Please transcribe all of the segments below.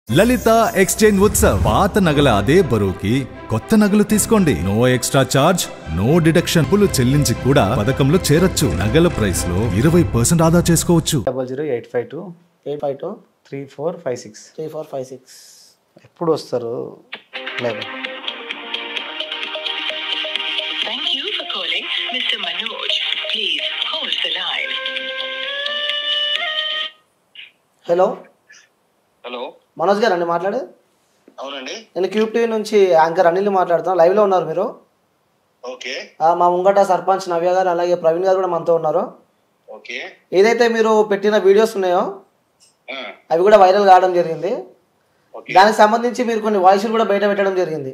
లలిత exchange Utsav పాత నగల అదే బరువుకి కొత్త నగలు తీసుకోండి no extra charge no deduction పులు చెల్లించి కూడా పథకంలో చేరొచ్చు నగల ప్రైస్ లో ఇరవై పర్సెంట్ ఆదా చేసుకోవచ్చు double zero eight five two eight five two three four five six three four five six ఎప్పుడు వస్తారు లేదు Thank you for calling Mr. Manoj. Please hold the line. Hello hello Manoj garu అండి మాట్లాడు అవునండి నేను క్యూబ్ టీవీ నుంచి యాంకర్ అనిల్ మాట్లాడుతాను లైవ్లో ఉన్నారు మీరు ఓకే ఆ, మా ముంగట సర్పంచ్ నవ్య గారు అలాగే ప్రవీణ్ గారు కూడా మనతో ఉన్నారు ఓకే ఏదైతే మీరు పెట్టిన వీడియోస్ ఉన్నాయో ఆ, అవి కూడా వైరల్ కావడం జరిగింది ఓకే దానికి సంబంధించి మీరు కొన్ని వాయిస్లు కూడా బయట పెట్టడం జరిగింది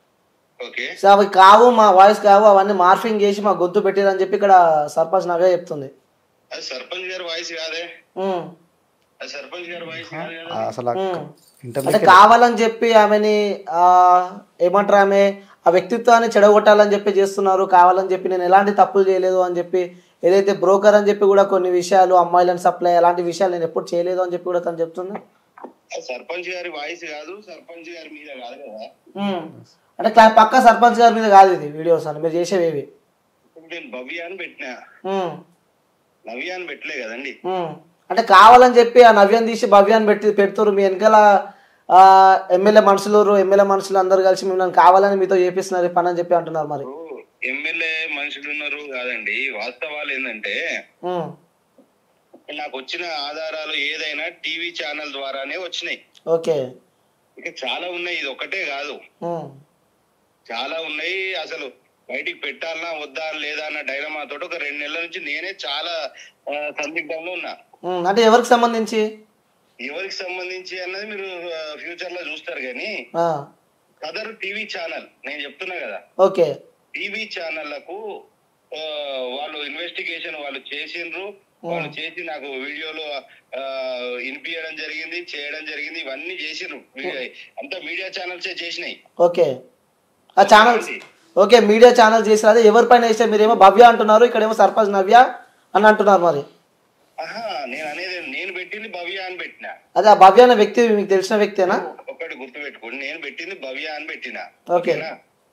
ఓకే సో అవి కావు మా వాయిస్ కావు అవన్నీ మార్ఫింగ్ చేసి మా గొంతు పెట్టిరని చెప్పి ఇక్కడ సర్పంచ్ నవ్య చెప్తుంది అది సర్పంచ్ గారి వాయిస్ కాదే ఉమ్, అది సర్పంచ్ గారి వాయిస్ కాదు కదా ఆ, అసలు ఉమ్. అంటే ఇంటర్నెట్ కావాలని చెప్పి ఆమెని ఆ, ఏమంటారు ఆమె ఆ వ్యక్తిత్వాన్ని చెడగొట్టాలని చెప్పి చేస్తున్నారు కావాలని చెప్పి నేను ఎలాంటి తప్పులు చేయలేదు అని చెప్పి ఏదైతే బ్రోకర్ అని చెప్పి కూడా కొన్ని విషయాలు అమ్మాయిలను సప్లై అలాంటి విషయాలు నేను ఎప్పుడు చేయలేదు అని చెప్పి కూడా తను చెప్తుంది అది సర్పంచ్ గారి వాయిస్ కాదు సర్పంచ్ గారి మీద కాదు కదా ఉమ్. అంటే క్లా- పక్కా సర్పంచ్ గారి మీద కాదు ఇది వీడియోస్ అని మీరు చేసేవి ఇప్పుడు నేను భవ్య అని పెట్టినా ఉమ్. నవ్య అని పెట్టలే కదండి ఉమ్. అంటే కావాలని చెప్పి ఆ నవ్యం తీసి భవ్యాన్ని పెట్టి పెడుతున్నారు మీ వెనకాల ఆ, ఎమ్మెల్యే మనుషులు ఎమ్మెల్యే మనుషులు అందరు కలిసి మిమ్మల్ని కావాలని మీతో చేపిస్తున్నారు ఈ పని అని చెప్పి అంటున్నారు మరి ఇప్పుడు ఎమ్మెల్యే మనుషులు ఉన్నారు కాదండి వాస్తవాలు ఏంటంటే ఉమ్. నాకు వచ్చిన ఆధారాలు ఏదైనా టీవీ ఛానల్ ద్వారానే వచ్చినాయి ఓకే ఇక చాలా ఉన్నాయి ఇది ఒకటే కాదు ఉమ్. చాలా ఉన్నాయి అసలు బయటికి పెట్టాలనా వద్దా లేదా అన్న డైలమా తోటి ఒక రెండు నెలల నుంచి నేనే చాలా ఆ, సందిగ్ధంలో ఉన్నా ఉమ్, అంటే ఎవరికి సంబంధించి ఎవరికి సంబంధించి అన్నది మీరు ఫ్యూచర్ లో చూస్తారు కానీ ఆ, కదర్ టీవీ ఛానల్ నేను చెప్తున్నా కదా ఓకే టీవీ ఛానళ్లకు ఆ, వాళ్ళు ఇన్వెస్టిగేషన్ వాళ్ళు చేసిండ్రు వాళ్ళు చేసి నాకు వీడియోలో ఆ, వినిపించడం జరిగింది చేయడం జరిగింది ఇవన్నీ చేసిండ్రు మీడియా- అంతా మీడియా ఛానల్సే చేసినాయి ఓకే ఆ ఛానల్స్ ఓకే మీడియా ఛానల్ చేసిన అదే ఎవరిపైన వేస్తే మీరేమో భవ్య అంటున్నారు ఇక్కడేమో సర్పంచ్ నవ్య అని అంటున్నారు మరి ఆహా నేను అనేది నేను పెట్టింది భవ్య అని పెట్టిన అదే ఆ భవ్య అనే వ్యక్తి మీకు తెలిసిన వ్యక్తేనా ఒకటి గుర్తు పెట్టుకోండి నేను పెట్టింది భవ్య అని పెట్టిన ఓకే. ఓకేనా?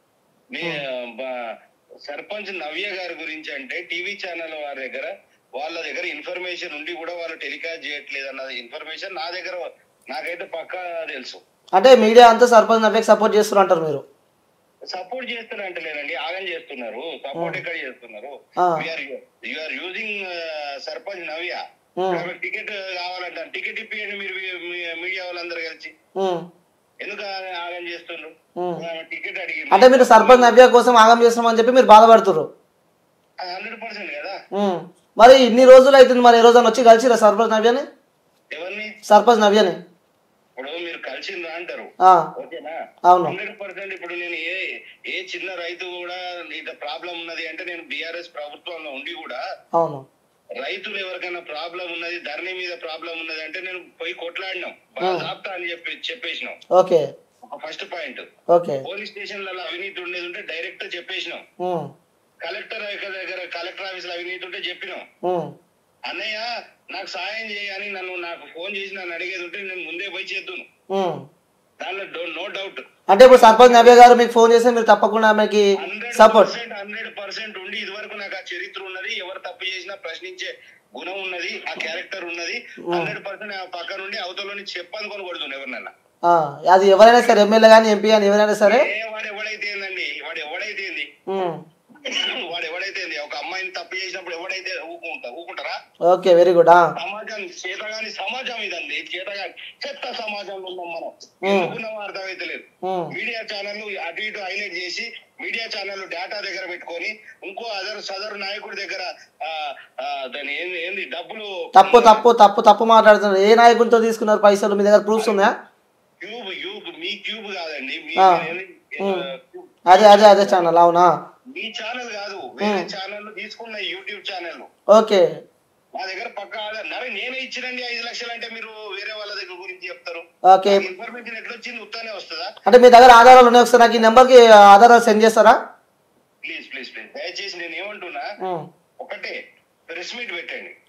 మీ బ- సర్పంచ్ నవ్య గారి గురించి అంటే టీవీ ఛానల్ వారి దగ్గర వాళ్ళ దగ్గర ఇన్ఫర్మేషన్ ఉండి కూడా వాళ్ళు టెలికాస్ట్ చేయట్లేదు అన్నది ఇన్ఫర్మేషన్ నా దగ్గర నాకైతే పక్కా తెలుసు అంటే మీడియా అంతా సర్పంచ్ నవ్యకి సపోర్ట్ చేస్తున్నారు అంటారు మీరు సపోర్ట్ చేస్తున్నారు అంటే లేదండి ఆగం చేస్తున్నారు సపోర్ట్ ఎక్కడ చేస్తున్నారు ఆ. You are using sarpanch Navya ఉమ్, టికెట్ కావాలంటారు టికెట్ ఇప్పియండి మీరు మీ- మీడియా వాళ్ళందరూ కలిసి ఉమ్, ఎందుకు ఆగం- ఆగం చేస్తున్నారు ఉమ్. టికెట్ అడిగి అంటే మీరు సర్పంచ్ నవ్య కోసం ఆగం చేస్తున్నామని చెప్పి మీరు బాధపడుతున్నారు హండ్రెడ్ పర్సెంట్ కదా ఉమ్. మరి ఇన్ని రోజులు అవుతుంది మరి ఏ రోజున వచ్చి కలిసిరా సర్పంచ్ నవ్యని ఎవరిని సర్పంచ్ నవ్యని ఇప్పుడు మీరు కలిసిండ్రా అంటారు ఆ, ఓకేనా అవును హండ్రెడ్ పర్సెంట్ ఇప్పుడు నేను ఏ ఏ చిన్న రైతు కూడా ఇంత ప్రాబ్లం ఉన్నది అంటే నేను బీఆర్ఎస్ ప్రభుత్వంలో ఉండి కూడా అవును రైతులు ఎవరికైనా ప్రాబ్లం ఉన్నది ధరణి మీద ప్రాబ్లం ఉన్నది అంటే నేను పోయి కొట్లాడినాం బాగా ఆపుతా అని చెప్పి చెప్పేసినాం okay first point okay police స్టేషన్లలో అవినీతి ఉండేది ఉంటే డైరెక్ట్ చెప్పేసినాం ఉమ్, కలెక్టర్ దగ్గర కలెక్టర్ ఆఫీస్ లో అవినీతి ఉంటే చెప్పినాం ఉమ్, అన్నయ్య నాకు సాయం చేయని నన్ను నాకు ఫోన్ చేసి నన్ను అడిగేది ఉంటే నేను ముందే పోయి చేద్దును ఉమ్. దానిలో నో డౌట్ అంటే ఇప్పుడు సర్పంచ్ నవ్య గారు మీకు ఫోన్ చేస్తే మీరు తప్పకుండా ఆమెకి hundred support percent hundred percent ఉండి ఇదివరకు నాకు ఆ చరిత్ర ఉన్నది ఎవరు తప్పు చేసినా ప్రశ్నించే గుణం ఉన్నది ఆ క్యారెక్టర్ ఉన్నది హండ్రెడ్ పర్సెంట్ ఆ పక్క నుండి అవతల నుంచి చెప్పనుకొని కొడుతుంది ఎవరినన్నా ఆ, అది ఎవరైనా సరే ఎమ్మెల్యే కానీ ఎంపీ కానీ ఎవరైనా సరే ఏ వాడు ఎవడైతే ఏందండి వాడు ఎవడైతే ఏంది ఉమ్, వాడు ఎవడైతే ఏంది ఒక అమ్మాయిని తప్పు చేసినప్పుడు ఎవడైతే ఊకుంటా ఊకుంటారా ఓకే వెరీ గుడ్ ఆ, సమాజం చేతగాని సమాజం ఇదండి చేతగాని చెత్త సమాజంలో ఉన్నాం మనం ఎందుకున్నామో అర్థమైతే లేదు ఉమ్, మీడియా ఛానల్ అటు ఇటు హైలైట్ చేసి మీడియా ఛానల్ డేటా దగ్గర పెట్టుకొని ఇంకో అదర్ సదరు నాయకుడి దగ్గర ఆ, ఆ, దాని ఏంది ఏంది డబ్బులు తప్పు తప్పు తప్పు తప్పు మాట్లాడుతున్నారు ఏ నాయకునితో తీసుకున్నారు పైసలు మీ దగ్గర ప్రూఫ్స్ ఉన్నాయా క్యూబ్ క్యూబ్ మీ క్యూబ్ కాదండి మీ ఆ. ఏంది? ఉమ్. క్యూబ్. అదే అదే అదే ఛానల్ అవునా మీ ఛానల్ కాదు వేరే ఛానల్ తీసుకున్న యూట్యూబ్ ఛానల్ ఓకే మా దగ్గర పక్క ఆధార్ నరే నేనే ఇచ్చినండి ఐదు లక్షలు అంటే మీరు వేరే వాళ్ళ దగ్గర గురించి చెప్తారు ఓకే ఇన్ఫర్మేషన్ ఎట్లా వచ్చింది ఉత్తానే వస్తుందా అంటే మీ దగ్గర ఆధారాలు ఉన్నాయి ఒకసారి నాకు ఈ నెంబర్కి ఆధారాలు సెండ్ చేస్తారా ప్లీజ్ ప్లీజ్ ప్లీజ్ దయచేసి నేను ఏమంటున్నా ఉమ్, ఒకటే ప్రెస్ మీట్ పెట్టండి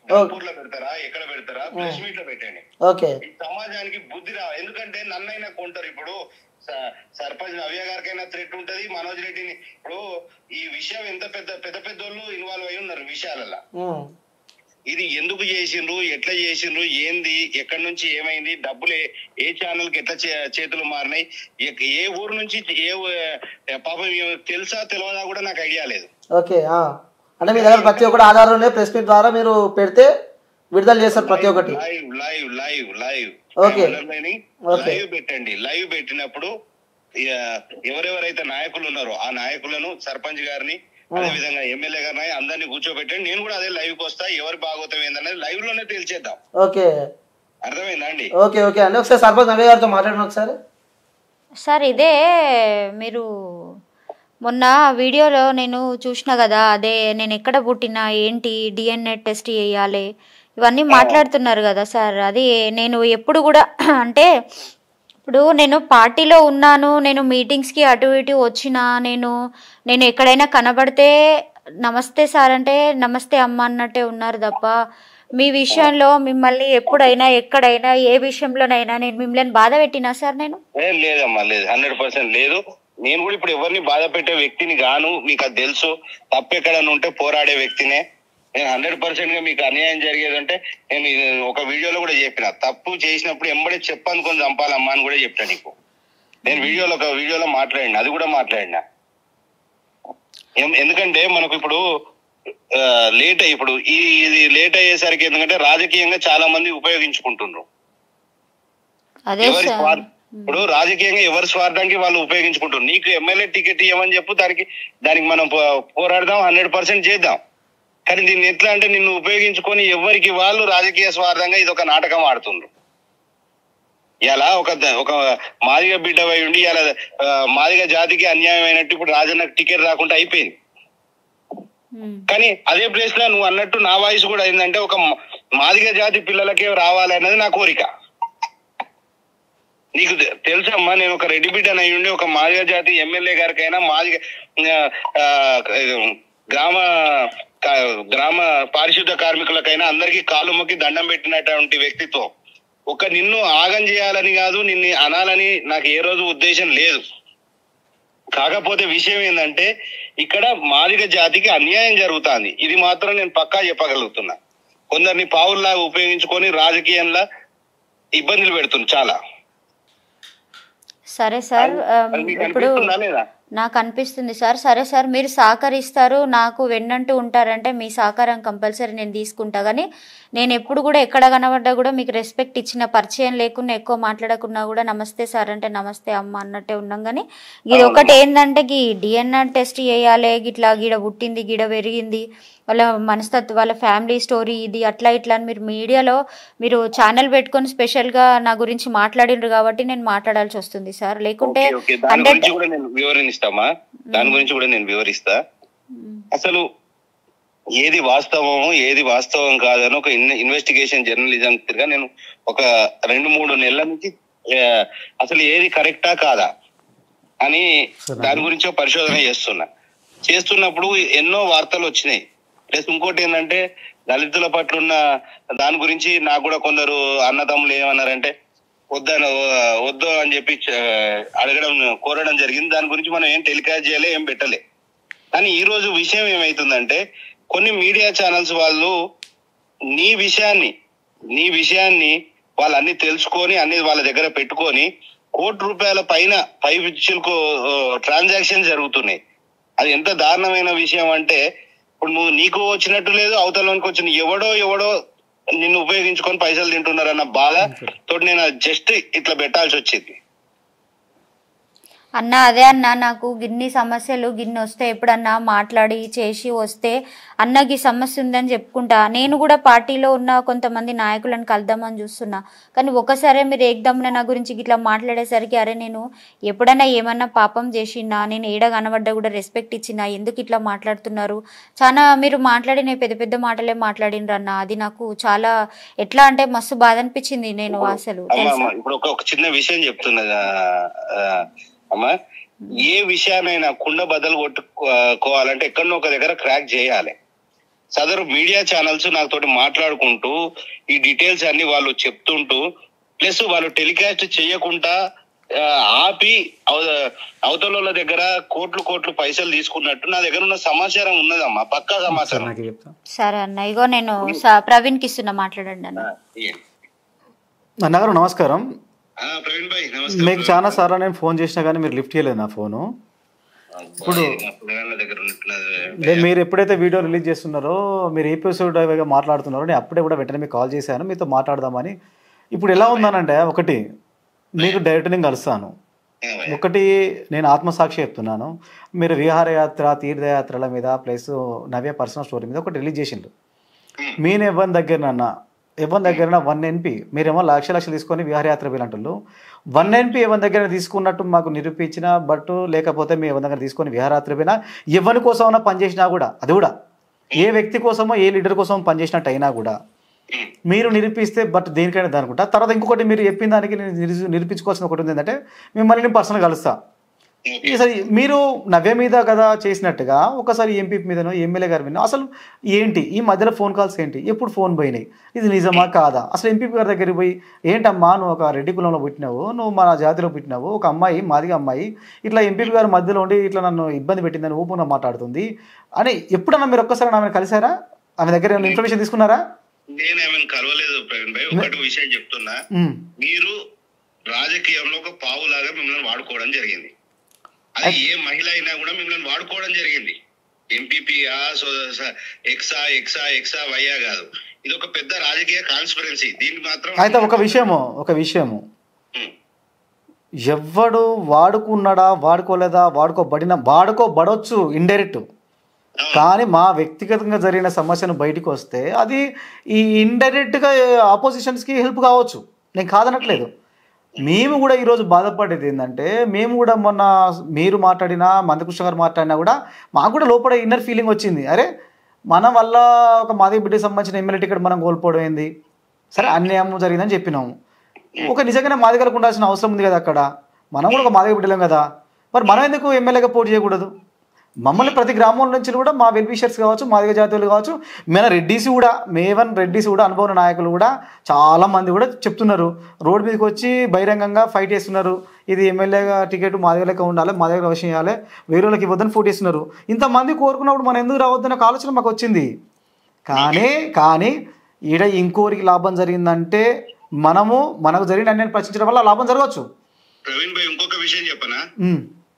ఊర్లో పెడతారా ఎక్కడ పెడతారా ప్రెస్ మీట్ లో పెట్టండి ఓకే ఈ సమాజానికి బుద్ధి రా ఎందుకంటే నన్నైనా కొంటారు ఇప్పుడు స- సర్పంచ్ నవ్య గారికైనా థ్రెట్ ఉంటది మనోజ్ రెడ్డిని ఇప్పుడు ఈ విషయం ఎంత పెద్ద పెద్ద పెద్దోళ్ళు ఇన్వాల్వ్ అయి ఉన్నారు విషయాలలో ఉమ్. ఇది ఎందుకు చేసిండ్రు ఎట్లా చేసిండ్రు ఏంది ఎక్కడి నుంచి ఏమైంది డబ్బులు ఏ- ఏ ఛానల్ కి ఎట్లా చే- చేతులు మారినాయి ఏ- ఏ ఊరు నుంచి ఏ ఊ- పాపం ఏమో తెలుసా తెలియదా కూడా నాకు ఐడియా లేదు ఓకే ఆ. అంటే మీ దగ్గర ప్రతి ఒక్కటి ఆధారం ఉన్నాయి ప్రెస్ మీట్ ద్వారా మీరు పెడితే విడుదల చేస్తారు ప్రతి ఒక్కటి live live live live Okay. Okay. Live పెట్టండి లైవ్ పెట్టినప్పుడు ఇక ఎవరెవరైతే నాయకులు ఉన్నారో ఆ నాయకులను సర్పంచ్ గారిని అదే విధంగా ఎమ్మెల్యే గారిని అందరినీ కూర్చోబెట్టండి నేను కూడా అదే లైవ్ కి వస్తా ఎవరి భాగవతం ఏందనేది లైవ్ లోనే తెలిసేద్దాం ఓకే అర్థమైందా అండి ఓకే ఓకే అండి ఒకసారి సర్పంచ్ నవ్య గారితో మాట్లాడండి ఒకసారి సార్ ఇదే మీరు మొన్న వీడియోలో నేను చూసిన కదా అదే నేను ఎక్కడ పుట్టినా ఏంటి డిఎన్ఏ టెస్ట్ చేయాలి ఇవన్నీ మాట్లాడుతున్నారు కదా సార్ అది నేను ఎప్పుడు కూడా అంటే ఇప్పుడు నేను పార్టీలో ఉన్నాను నేను మీటింగ్స్కి అటు ఇటు వచ్చినా నేను నేను ఎక్కడైనా కనబడితే నమస్తే సార్ అంటే నమస్తే అమ్మ అన్నట్టే ఉన్నారు తప్ప మీ విషయంలో మిమ్మల్ని ఎప్పుడైనా ఎక్కడైనా ఏ విషయంలోనైనా నేను మిమ్మల్ని బాధ పెట్టినా సార్ నేను ఏ లేదమ్మా లేదు హండ్రెడ్ పర్సెంట్ లేదు నేను కూడా ఇప్పుడు ఎవరిని బాధ పెట్టే వ్యక్తిని గాను మీకు అది తెలుసు తప్పు ఎక్కడన్నా ఉంటే పోరాడే వ్యక్తినే నేను హండ్రెడ్ పర్సెంట్ గా మీకు అన్యాయం జరిగేదంటే నేను ఇది ఒక వీడియోలో కూడా చెప్పిన తప్పు చేసినప్పుడు ఎంబడే చెప్పనుకొని చంపాలమ్మా అని కూడా చెప్పిన నీకు నేను వీడియోలో ఒక వీడియోలో మాట్లాడినా అది కూడా మాట్లాడినా ఎం- ఎందుకంటే మనకు ఇప్పుడు లేట్ అయ్యి ఇప్పుడు ఈ ఇది లేట్ అయ్యేసరికి ఎందుకంటే రాజకీయంగా చాలా మంది ఉపయోగించుకుంటున్నారు అదే ఎవరి సార్ స్వార్థ ఇప్పుడు రాజకీయంగా ఎవరి స్వార్థానికి వాళ్ళు ఉపయోగించుకుంటారు నీకు ఎమ్మెల్యే టికెట్ ఇవ్వమని చెప్పు దానికి దానికి మనం పో- పోరాడదాం హండ్రెడ్ పర్సెంట్ చేద్దాం కానీ దీన్ని ఎట్లా అంటే నిన్ను ఉపయోగించుకొని ఎవరికి వాళ్ళు రాజకీయ స్వార్థంగా ఇది ఒక నాటకం ఆడుతుండ్రు ఇలా ఒక ద- ఒక మాదిగ బిడ్డ అయి ఉండి ఇలా మాదిగ జాతికి అన్యాయం అయినట్టు ఇప్పుడు రాజన్నకు టికెట్ రాకుండా అయిపోయింది ఉమ్. కానీ అదే ప్లేస్ లో నువ్వు అన్నట్టు నా వాయిస్ కూడా ఏంటంటే ఒక మ- మాదిగ జాతి పిల్లలకే రావాలి అన్నది నా కోరిక నీకు తె- తెలుసమ్మా నేను ఒక రెడ్డి బిడ్డను అయి ఉండి ఒక మాదిగ జాతి ఎమ్మెల్యే గారికైనా మాదిగ ఆ, ఆ, గ్రామ కా- గ్రామ పారిశుద్ధ కార్మికులకైనా అందరికీ కాలు మొక్కి దండం పెట్టినటువంటి వ్యక్తిత్వం ఒక నిన్ను ఆగం చేయాలని కాదు నిన్ను అనాలని నాకు ఏ రోజు ఉద్దేశం లేదు కాకపోతే విషయం ఏంటంటే ఇక్కడ మాదిగ జాతికి అన్యాయం జరుగుతుంది ఇది మాత్రం నేను పక్కా చెప్పగలుగుతున్నా కొందరిని పావుల్లాగా ఉపయోగించుకొని రాజకీయంలో ఇబ్బందులు పెడుతుంది చాలా సరే సార్ ఆ, అది మీకు ఇప్పుడు అనిపిస్తుందా లేదా నాకు అనిపిస్తుంది సార్ సరే సార్ మీరు సహకరిస్తారు నాకు వెన్నంటూ ఉంటారంటే మీ సహకారం కంపల్సరీ నేను తీసుకుంటా కానీ నేను ఎప్పుడు కూడా ఎక్కడ కనబడ్డా కూడా మీకు రెస్పెక్ట్ ఇచ్చిన పరిచయం లేకుండా ఎక్కువ మాట్లాడకున్నా కూడా నమస్తే సార్ అంటే నమస్తే అమ్మ అన్నట్టే ఉన్నాం కానీ ఇది ఒకటి ఏంటంటే గీ డిఎన్ఆర్ టెస్ట్ చేయాలి గిట్లా గిడ పుట్టింది గిడ పెరిగింది వాళ్ళ మనస్తత్వం వాళ్ళ ఫ్యామిలీ స్టోరీ ఇది అట్లా ఇట్లా అని మీరు మీడియాలో మీరు ఛానల్ పెట్టుకొని స్పెషల్గా నా గురించి మాట్లాడిండ్రు కాబట్టి నేను మాట్లాడాల్సి వస్తుంది సార్ లేకుంటే ఓకే, ఓకే. దాని హండ్రెడ్ గురించి కూడా నేను వివరణిస్తామా దాని గురించి కూడా నేను వివరిస్తా అసలు ఏది వాస్తవము ఏది వాస్తవం కాదని ఒక ఇన్- ఇన్వెస్టిగేషన్ జర్నలిజం గా నేను ఒక రెండు మూడు నెలల నుంచి ఆ, అసలు ఏది కరెక్టా కాదా అని దాని గురించి ఒక పరిశోధన చేస్తున్నా చేస్తున్నప్పుడు ఎన్నో వార్తలు వచ్చినాయి ప్లస్ ఇంకోటి ఏంటంటే దళితుల పట్ల ఉన్న దాని గురించి నాకు కూడా కొందరు అన్నదమ్ములు ఏమన్నారంటే వద్దని వద్దు అని చెప్పి చ- అడగడం కోరడం జరిగింది దాని గురించి మనం ఏం టెలికాస్ట్ చేయలే ఏం పెట్టలే కానీ ఈ రోజు విషయం ఏమైతుందంటే కొన్ని మీడియా ఛానల్స్ వాళ్ళు నీ విషయాన్ని నీ విషయాన్ని వాళ్ళు అన్ని తెలుసుకొని అన్ని వాళ్ళ దగ్గర పెట్టుకొని కోటి రూపాయల పైన పై విచ్చులకు ట్రాన్సాక్షన్ జరుగుతున్నాయి అది ఎంత దారుణమైన విషయం అంటే ఇప్పుడు నువ్వు నీకు వచ్చినట్టు లేదు అవతలకి వచ్చిన ఎవడో ఎవడో నిన్ను ఉపయోగించుకొని పైసలు తింటున్నారన్న బాధ తోటి నేను జస్ట్ ఇట్లా పెట్టాల్సి వచ్చింది అన్న అదే అన్న నాకు గిన్ని సమస్యలు గిన్ని వస్తే ఎప్పుడన్నా మాట్లాడి చేసి వస్తే అన్నకి సమస్య ఉందని చెప్పుకుంటా నేను కూడా పార్టీలో ఉన్న కొంతమంది నాయకులను కలుద్దామని చూస్తున్నా కానీ ఒకసారి మీరు ఏకదమ్మున నా గురించి ఇట్లా మాట్లాడేసరికి అరే నేను ఎప్పుడైనా ఏమన్నా పాపం చేసినా నేను ఏడ కనబడ్డా కూడా రెస్పెక్ట్ ఇచ్చినా ఎందుకు ఇట్లా మాట్లాడుతున్నారు చాలా మీరు మాట్లాడిన పెద్ద పెద్ద మాటలే మాట్లాడినరు అన్న అది నాకు చాలా ఎట్లా అంటే మస్తు బాధ అనిపించింది నేను అసలు అమ్మా తెలుసా అమ్మా, ఇప్పుడు ఒక ఒక చిన్న విషయం చెప్తున్నదా అమ్మా ఏ విషయానైనా కుండ బద్దలు కొట్టుకోవాలంటే ఎక్కడో ఒక దగ్గర క్రాక్ చేయాలి సదరు మీడియా ఛానల్స్ నాతోటి మాట్లాడుకుంటూ ఈ డీటెయిల్స్ అన్ని వాళ్ళు చెప్తుంటూ ప్లస్ వాళ్ళు టెలికాస్ట్ చేయకుండా ఆ, ఆపి అవ- అవతల వాళ్ళ దగ్గర కోట్లు కోట్లు పైసలు తీసుకున్నట్టు నా దగ్గర ఉన్న సమాచారం ఉన్నదమ్మా పక్కా సార్ సమాచారం నాకు చెప్తా సరే అన్న ఇగో నేను స- ప్రవీణ్కి ఇస్తున్నా మాట్లాడండి అన్న అన్నగారు నమస్కారం ఆ, ప్రవీణ్ భాయ్ నమస్తే మీకు చాలా సార్లు నేను ఫోన్ చేసినా కానీ మీరు లిఫ్ట్ చేయలేదు నా ఫోను ఇప్పుడు దగ్గర ఉన్నట్టున్నది లేదు మీరు ఎప్పుడైతే వీడియో రిలీజ్ చేస్తున్నారో మీరు ఎపిసోడ్ అవిగా మాట్లాడుతున్నారో నేను అప్పుడే కూడా వెంటనే మీకు కాల్ చేశాను మీతో మాట్లాడదామని ఇప్పుడు ఎలా ఉందనంటే ఒకటి మీకు డైరెక్ట్ నేను కలుస్తాను ఒకటి నేను ఆత్మసాక్షి చెప్తున్నాను మీరు విహారయాత్ర తీర్థయాత్రల మీద ప్లస్ నవ్య పర్సనల్ స్టోరీ మీద ఒకటి రిలీజ్ చేసిండ్రు మీను ఎవరి దగ్గరనన్నా ఎవరి దగ్గర వన్ ఎన్పి మీరేమో లక్ష లక్షలు తీసుకొని విహారయాత్ర వీలంటుళ్ళు వన్ ఎన్పి ఎవరి దగ్గర తీసుకున్నట్టు మాకు నిరూపించిన బట్ లేకపోతే మీ ఎవరి దగ్గర తీసుకొని విహారయాత్ర పోయినా ఎవరి కోసమైనా పనిచేసినా కూడా అది కూడా ఏ వ్యక్తి కోసమో ఏ లీడర్ కోసం పనిచేసినట్టు అయినా కూడా మీరు నిరూపిస్తే బట్ దేనికైనా దానుకుంటా తర్వాత ఇంకొకటి మీరు చెప్పిన దానికి నేను నిరూ- నిరూపించుకోవాల్సిన ఒకటి ఉంది ఏంటంటే మిమ్మల్ని నేను పర్సనల్ కలుస్తా ఈసారి మీరు నవ్య మీద కదా చేసినట్టుగా ఒకసారి ఎంపీ మీదనో ఎమ్మెల్యే గారి మీద అసలు ఏంటి ఈ మధ్యలో ఫోన్ కాల్స్ ఏంటి ఎప్పుడు ఫోన్ పోయినాయి ఇది నిజమా కాదా అసలు ఎంపీ గారి దగ్గరికి పోయి ఏంటమ్మా నువ్వు ఒక రెడ్డి కులంలో పుట్టినావు నువ్వు మన జాతిలో పుట్టినావు ఒక అమ్మాయి మాదిగా అమ్మాయి ఇట్లా ఎంపీ గారి మధ్యలో ఉండి ఇట్లా నన్ను ఇబ్బంది పెట్టిందని ఊపున మాట్లాడుతుంది అని ఎప్పుడన్నా మీరు ఒక్కసారి ఆమెను కలిసారా ఆమె దగ్గర ఏమైనా ఇన్ఫర్మేషన్ తీసుకున్నారా నేను ఆమెను కలవలేదు ప్రవీణ్ భాయ్ ఒకటి విషయం చెప్తున్నా ఉమ్. మీరు రాజకీయంలో ఒక పావులాగా మిమ్మల్ని వాడుకోవడం జరిగింది అది ఏ మహిళ అయినా కూడా మిమ్మల్ని వాడుకోవడం జరిగింది ఎంపీపీ ఎక్సా ఎక్సా ఎక్సా వైయా కాదు ఇది ఒక పెద్ద రాజకీయ కాన్స్పిరెన్సీ దీన్ని మాత్రం అయితే ఒక విషయము ఒక విషయము ఉమ్, ఎవ్వడు వాడుకున్నాడా వాడుకోలేదా వాడుకోబడిన వాడుకోబడవచ్చు ఇండైరెక్ట్ కానీ మా వ్యక్తిగతంగా జరిగిన సమస్యను బయటికి వస్తే అది ఈ ఇండైరెక్ట్గా ఆపోజిషన్స్కి హెల్ప్ కావచ్చు నేను కాదనట్లేదు మేము కూడా ఈరోజు బాధపడేది ఏంటంటే మేము కూడా మొన్న మీరు మాట్లాడినా మందకృష్ణ గారు మాట్లాడినా కూడా మాకు కూడా లోపల ఇన్నర్ ఫీలింగ్ వచ్చింది అరే మన వల్ల ఒక మాదిగ బిడ్డకి సంబంధించిన ఎమ్మెల్యే టికెట్ మనం కోల్పోవడం ఏంది సరే అన్యాయం జరిగిందని చెప్పినాము ఒక నిజంగానే మాదిగలకు ఉండాల్సిన అవసరం ఉంది కదా అక్కడ మనం కూడా ఒక మాదిగ బిడ్డలం కదా మరి మనం ఎందుకు ఎమ్మెల్యేగా పోటీ చేయకూడదు మమ్మల్ని ప్రతి గ్రామం నుంచి కూడా మా వెల్ఫిషర్స్ కావచ్చు మాదిగ జాతీయులు కావచ్చు మన రెడ్డిస్ కూడా మేవన్ రెడ్డిస్ కూడా అనుభవ నాయకులు కూడా చాలా మంది కూడా చెప్తున్నారు రోడ్డు మీదకి వచ్చి బహిరంగంగా ఫైట్ చేస్తున్నారు ఇది ఎమ్మెల్యేగా టికెట్ మాదిగ లెక్క ఉండాలి మాదిగ అవసరం చేయాలి వేరే వాళ్ళకి ఇవ్వద్దని ఫోట్ చేస్తున్నారు ఇంతమంది కోరుకున్నప్పుడు మనం ఎందుకు రావద్దనే ఒక ఆలోచన మాకు వచ్చింది కానీ కానీ ఈడ ఇంకోరికి లాభం జరిగిందంటే మనము మనకు జరిగిన అన్యాయం ప్రశ్నించడం వల్ల లాభం జరగవచ్చు ప్రవీణ్ భాయ్ ఇంకొక విషయం చెప్పనా ఉమ్,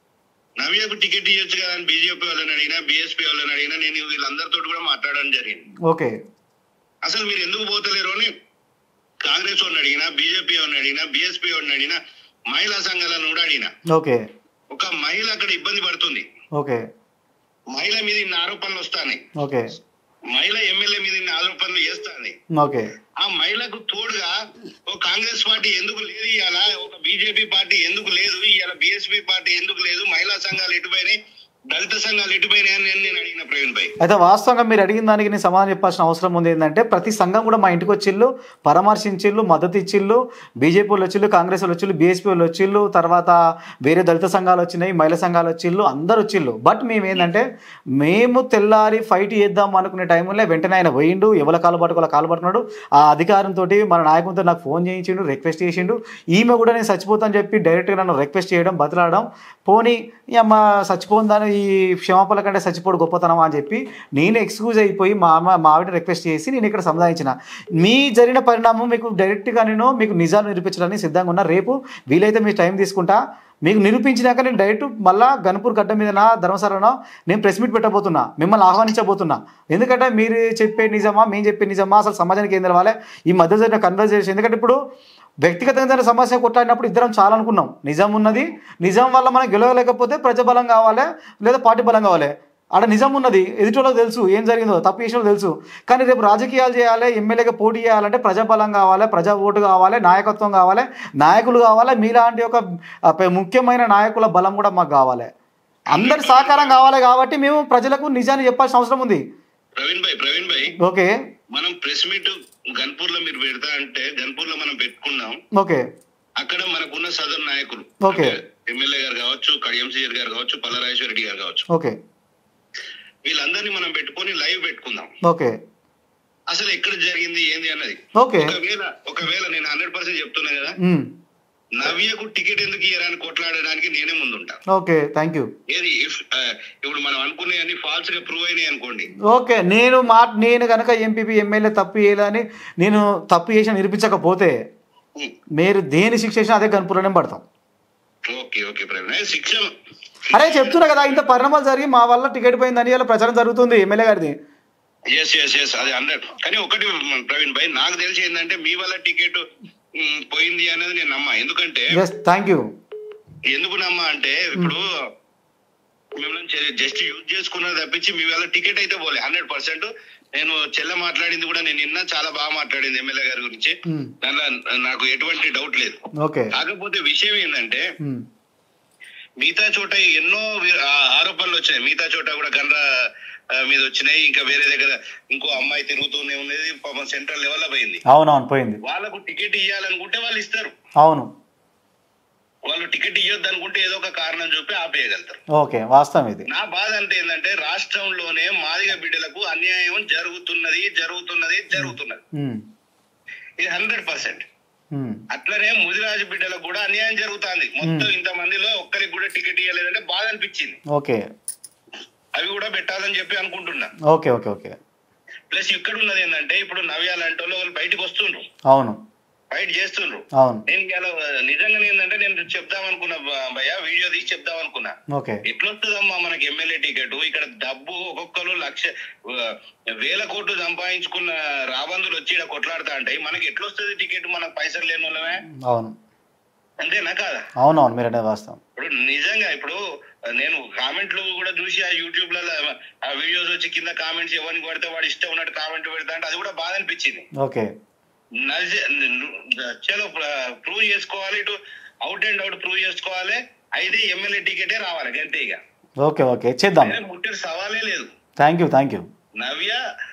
నవ్యకు టికెట్ ఇవ్వచ్చు కదా అని బీజేపీ వాళ్ళని అడిగినా బీఎస్పీ వాళ్ళని అడిగినా నేను వీళ్ళందరితో కూడా మాట్లాడడం జరిగింది ఓకే అసలు మీరు ఎందుకు పోతలేరు అని కాంగ్రెస్ వాడిని అడిగినా బీజేపీ వాడిని అడిగినా బీఎస్పీ వాడిని అడిగినా మహిళా సంఘాలను కూడా అడిగినా ఓకే ఒక మహిళ అక్కడ ఇబ్బంది పడుతుంది ఓకే మహిళ మీద ఇన్ని ఆరోపణలు వస్తాయి ఓకే మహిళ ఎమ్మెల్యే మీద ఇన్ని ఆరోపణలు చేస్తాయి ఓకే ఆ మహిళకు తోడుగా ఒక కాంగ్రెస్ పార్టీ ఎందుకు లేదు ఇవాళ ఒక బీజేపీ పార్టీ ఎందుకు లేదు ఇవాళ బీఎస్పీ పార్టీ ఎందుకు లేదు మహిళా సంఘాలు ఎటుపోయినాయి దళిత సంఘాలు ఎటుపోయినాయి అని నేను- నేను అడిగిన ప్రవీణ్ భాయ్ అయితే వాస్తవంగా మీరు అడిగిన దానికి నేను సమాధానం చెప్పాల్సిన అవసరం ఉంది ఏంటంటే ప్రతి సంఘం కూడా మా ఇంటికి వచ్చిళ్ళు పరామర్శించిళ్ళు మద్దతు ఇచ్చిళ్ళు బీజేపీ వాళ్ళు వచ్చిళ్ళు కాంగ్రెస్ వాళ్ళు వచ్చిళ్ళు బీఎస్పీ వాళ్ళు వచ్చిళ్ళు తర్వాత వేరే దళిత సంఘాలు వచ్చినాయి మహిళా సంఘాలు వచ్చిళ్ళు అందరు వచ్చిళ్ళు బట్ మేము ఏంటంటే మేము తెల్లారి ఫైట్ చేద్దాం అనుకునే టైంలో వెంటనే ఆయన పోయిండు ఎవరి కాలు పట్టుకోవాలి కాలు పట్టుకున్నాడు ఆ అధికారంతో మన నాయకునితో నాకు ఫోన్ చేయించిండు రిక్వెస్ట్ చేసిండు ఈమె కూడా నేను చచ్చిపోతాను చెప్పి డైరెక్ట్గా నన్ను రిక్వెస్ట్ చేయడం బతలాడడం పోనీ ఈ అమ్మ చచ్చిపోందని ఈ క్షమాపణ కంటే చచ్చిపోడు గొప్పతనం అని చెప్పి నేను ఎక్స్క్యూజ్ అయిపోయి మా అమ్మ మా ఆవిడ రిక్వెస్ట్ చేసి నేను ఇక్కడ సముదాయించిన మీ జరిగిన పరిణామం మీకు డైరెక్ట్గా నేను మీకు నిజాలు నిరూపించడానికి సిద్ధంగా ఉన్నా రేపు వీలైతే మీ టైం తీసుకుంటా మీకు నిరూపించినాక నేను డైరెక్ట్ మళ్ళా గన్పూర్ గడ్డ మీదనా ధర్మశాలనో నేను ప్రెస్ మీట్ పెట్టబోతున్నా మిమ్మల్ని ఆహ్వానించబోతున్నా ఎందుకంటే మీరు చెప్పే నిజమా మేము చెప్పే నిజమా అసలు సమాజానికి ఏం తెలవాలి ఈ మధ్య జరిగిన కన్వర్జేషన్ ఎందుకంటే ఇప్పుడు వ్యక్తిగతంగా జరిగిన సమస్య కొట్లాడినప్పుడు ఇద్దరం చాలా అనుకున్నాం నిజం ఉన్నది నిజం వల్ల మనం గెలవలేకపోతే ప్రజబలం కావాలి లేదా పార్టీ బలం కావాలి ఆడ నిజం ఉన్నది ఎదుటోళ్ళకి తెలుసు ఏం జరిగిందో తప్పు చేసిన తెలుసు కానీ రేపు రాజకీయాలు చేయాలి ఎమ్మెల్యేగా పోటీ చేయాలంటే ప్రజాబలం కావాలి ప్రజా ఓటు కావాలి నాయకత్వం కావాలి నాయకులు కావాలి మీలాంటి ఒక ఆ, పె- ముఖ్యమైన నాయకుల బలం కూడా మాకు కావాలి అందరి సహకారం కావాలి కాబట్టి మేము ప్రజలకు నిజాన్ని చెప్పాల్సిన అవసరం ఉంది ప్రవీణ్ భాయ్ ప్రవీణ్ భాయ్ ఓకే మనం ప్రెస్ మీట్ గన్పూర్ లో మీరు పెడతా అంటే గన్పూర్ లో మనం పెట్టుకున్నాం ఓకే అక్కడ మనకున్న సదరు నాయకులు ఓకే. ఎమ్మెల్యే గారు కావచ్చు కడియం సీఆర్ గారు కావచ్చు పల్లరాజేశ్వర రెడ్డి గారు కావచ్చు ఓకే వీళ్ళందరినీ మనం పెట్టుకొని లైవ్ పెట్టుకుందాం ఓకే అసలు ఎక్కడ జరిగింది ఏంది అన్నది ఓకే ఒకవేళ ఒకవేళ నేను హండ్రెడ్ పర్సెంట్ చెప్తున్నా కదా మ్మ్. నవ్యకు టికెట్ ఎందుకు ఇయ్యరాని కొట్లాడడానికి నేనే ముందుంటా ఓకే థ్యాంక్ యూ ఏది if, ఆ, ఇప్పుడు మనం అనుకునే అన్ని ఫాల్స్ గా ప్రూవ్ అయినాయి అనుకోండి ఓకే నేను మా నేను కనుక ఎంపీపీ ఎమ్మెల్యే తప్పు చేయలేదని నేను తప్పు చేసి నిరూపించకపోతే ఉమ్, మీరు దేని శిక్ష చేసినా అదే గన్పురనే పడతాం ఓకే ఓకే ప్రవీణ్ అదే శిక్ష అరే చెప్తున్నా కదా ఇంత పరిణామాలు జరిగి మా వల్ల టికెట్ పోయిందని ఇలా ప్రచారం జరుగుతుంది ఎమ్మెల్యే గారిది ఎస్ ఎస్ ఎస్ అది హండ్రెడ్ కానీ ఒకటి ప్రవీణ్ భాయ్ నాకు తెలిసి ఏంటంటే మీ వల్ల టికెట్ పోయింది అనేది నేను నమ్మా ఎందుకంటే ఎస్ థ్యాంక్ యూ ఎందుకు నమ్మా అంటే ఇప్పుడు మిమ్మల్ని జస్ట్ యూజ్ చేసుకున్నది తప్పించి మీ వల్ల టికెట్ అయితే పోలే హండ్రెడ్ పర్సెంట్ నేను చెల్ల మాట్లాడింది కూడా నేను నిన్న చాలా బాగా మాట్లాడింది ఎమ్మెల్యే గారి గురించి మ్మ్. దానిలో నాకు ఎటువంటి డౌట్ లేదు ఓకే కాకపోతే విషయం ఏంటంటే మ్మ్. మిగతా చోట ఎన్నో వి- ఆ ఆరోపణలు వచ్చాయి మిగతా చోట కూడా గండ్ర ఆ, మీద వచ్చినాయి ఇంకా వేరే దగ్గర ఇంకో అమ్మాయి తిరుగుతూనే ఉన్నది పాపం సెంట్రల్ లెవెల్ లో పోయింది అవునవును పోయింది వాళ్ళకు టికెట్ ఇవ్వాలనుకుంటే వాళ్ళు ఇస్తారు అవును వాళ్ళు టికెట్ ఇవ్వద్దు అనుకుంటే ఏదో ఒక కారణం చూపి ఆపేయగలుగుతారు ఓకే వాస్తవం ఇది నా బాధ అంటే ఏంటంటే రాష్ట్రంలోనే మాదిగ బిడ్డలకు అన్యాయం జరుగుతున్నది జరుగుతున్నది జరుగుతున్నది మ్మ్. ఇది హండ్రెడ్ పర్సెంట్ మ్మ్. అట్లనే ముదిరాజు బిడ్డలకు కూడా అన్యాయం జరుగుతుంది మొత్తం ఇంత మందిలో ఒక్కరికి కూడా టికెట్ ఇవ్వలేదంటే బాధ అనిపించింది ఓకే అవి కూడా పెట్టాలని చెప్పి అనుకుంటున్నా ఓకే ఓకే ఓకే ప్లస్ ఇక్కడ ఉన్నది ఏంటంటే ఇప్పుడు నవ్య లాంటి వాళ్ళు వాళ్ళు బయటకు వస్తుండ్రు అవును ఫైట్ చేస్తుండ్రు అవును నేను ఇలా నిజంగా ఏంటంటే నేను చెప్దాం అనుకున్నా భ- భయ్య వీడియో తీసి చెప్దాం అనుకున్నా ఓకే ఎట్లొస్తుందమ్మా మనకి ఎమ్మెల్యే టికెట్ ఇక్కడ డబ్బు ఒక్కొక్కరు లక్ష ఆ, వేల కోట్లు సంపాదించుకున్న రాబందులు వచ్చి ఇక్కడ కొట్లాడుతా ఉంటాయి మనకి ఎట్లొస్తుంది టికెట్ మనకు పైసలు లేని వాళ్ళమే అవును అంతేనా కాదా అవునవును మీరు అనేది వాస్తవం ఇప్పుడు నిజంగా ఇప్పుడు నేను కామెంట్లు కూడా చూసి ఆ యూట్యూబ్ లలో ఆ వీడియోస్ వచ్చి కింద కామెంట్స్ ఎవరికి పడితే వాడు ఇష్టం ఉన్నట్టు కామెంట్ పెడతా అంటే అది కూడా బాధ అనిపించింది ఓకే నజ- ను- చలో ప్రూవ్ చేసుకోవాలి ఇటు అవుట్ అండ్ అవుట్ ప్రూవ్ చేసుకోవాలి అయితే ఎమ్మెల్యే టికెటే రావాలి గంతే ఇక ఓకే ఓకే చేద్దాం ముట్టడి సవాలే లేదు thank you thank you Navya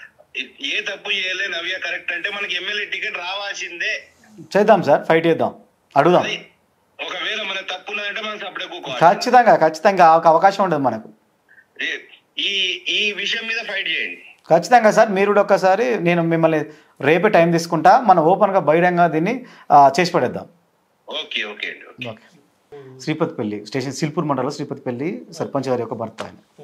ఏ తప్పు చేయలే నవ్య కరెక్ట్ అంటే మనకి ఎమ్మెల్యే టికెట్ రావాల్సిందే చేద్దాం సార్ ఫైట్ చేద్దాం అడుగుదాం అది ఒకవేళ మన తప్పు ఉన్నదంటే మనం సపడే కూకోవాలి ఖచ్చితంగా ఖచ్చితంగా ఆ అవకాశం ఉండదు మనకు ఈ ఈ విషయం మీద ఫైట్ చేయండి ఖచ్చితంగా సార్ మీరు కూడా ఒక్కసారి నేను మిమ్మల్ని రేపే టైం తీసుకుంటా మనం ఓపెన్గా బహిరంగ దీన్ని ఆ, చేసి పడేద్దాం ఓకే ఓకే అండి okay okay Sripathipalli station Silpur మండలం శ్రీపతిపల్లి సర్పంచ్ గారి యొక్క భర్త ఆయన